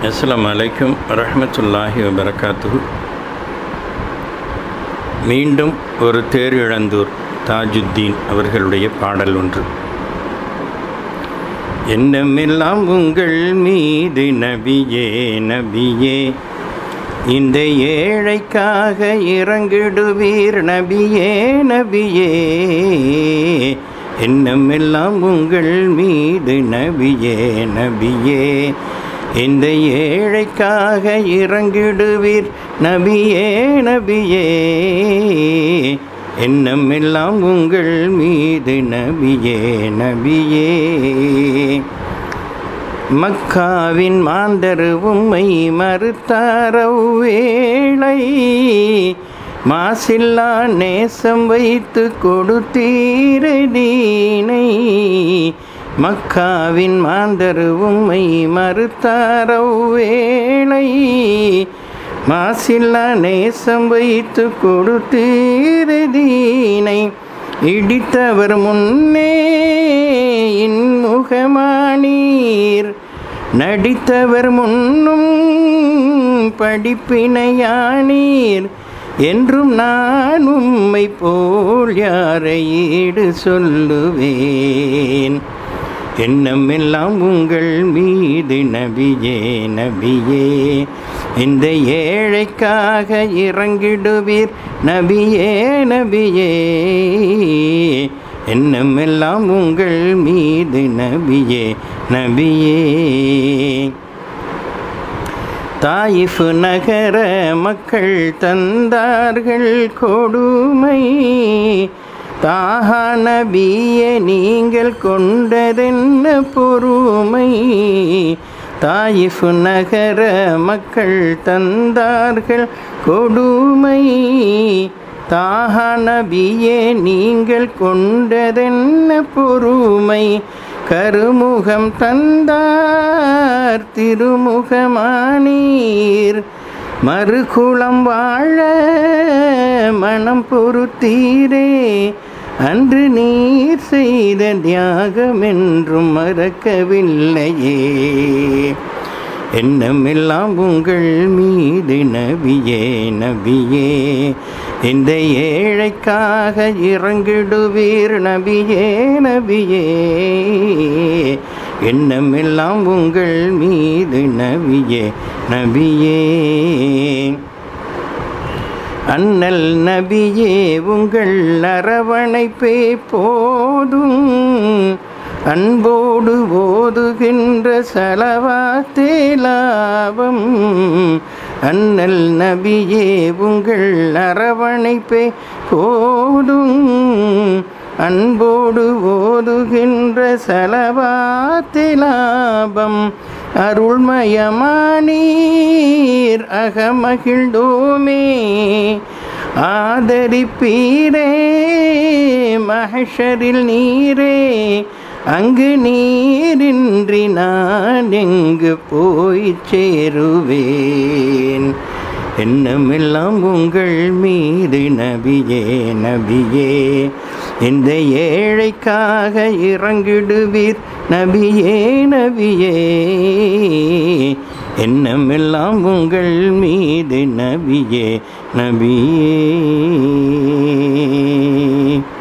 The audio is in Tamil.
அஸ்ஸலாமு அலைக்கும் வரஹ்மத்துல்லாஹி வபரகாத்துஹு மீண்டும் ஒரு தேரிழந்தூர் தாஜுத்தீன் அவர்களுடைய பாடல் ஒன்று எண்ணமெல்லாம் உங்கள் மீது நபியே நபியே இந்த ஏழைக்காக இறங்கிடுவீர் நபியே நபியே எண்ணமெல்லாம் உங்கள் மீது நபியே நபியே இந்த ஏழைக்காக இறங்கிடுவீர் நபியே நபியே எண்ணமெல்லாம் உங்கள் மீது நபியே நபியே மக்காவின் மாந்தர் உம்மை மறுத்தாரவேளை மாசில்லா நேசம் வைத்து கொடுத்தீரதீனை மக்காவின் மாந்தர் உம்மை மறுத்தாரவேளை மாசில்லா நேசம் வைத்து கொடுத்தீரதீனை இடித்தவர் முன்னே இன்முகமானீர் நடித்தவர் முன்னும் படிப்பினையானீர் என்றும் நான் உம்மை போல் யாரை ஈடு சொல்லுவேன் எண்ணமெல்லாம் உங்கள் மீது நபியே நபியே இந்த ஏழைக்காக இறங்கிடுவீர் நபியே நபியே எண்ணமெல்லாம் உங்கள் மீது நபியே நபியே தாயிஃபு நகர மக்கள் தந்தார்கள் கொடுமை தாஹா நபியே நீங்கள் கொண்டதென்ன பொறுமை தாயிஃபு நகர மக்கள் தந்தார்கள் கொடுமை தாஹா நபியே நீங்கள் கொண்டதென்ன பொறுமை கருமுகம் தந்தார் திருமுகமானீர் மறுகுளம் வாழ மனம் பொறுத்தீரே அன்று நீர் செய்த தியாகம் என்றும் மறக்கவில்லையே எண்ணமெல்லாம் உங்கள் மீது நபியே நபியே இந்த ஏழைக்காக இறங்கிடுவீர் நபியே நபியே எண்ணமெல்லாம் உங்கள் மீது நபியே நபியே அண்ணல் நபியே உங்கள் அரவணைப்பே போதும் அன்போடு ஓதுகின்ற செலவாத்தே லாபம் அண்ணல் நபியே உங்கள் அரவணைப்பே போதும் அன்போடு ஓதுகின்ற செலவாத்தே லாபம் அருள்மயமானீர் அகமகிழ்ந்தோமே ஆதரிப்பீரே மகஷரில் நீரே அங்கு நீரின்றி நான் எங்கு போய் சேருவேன் எண்ணமெல்லாம் உங்கள் மீது நபியே நபியே இந்த ஏழைக்காக இறங்கிடுவீர் நபியே நபியே எண்ணமெல்லாம் உங்கள் மீது நபியே நபியே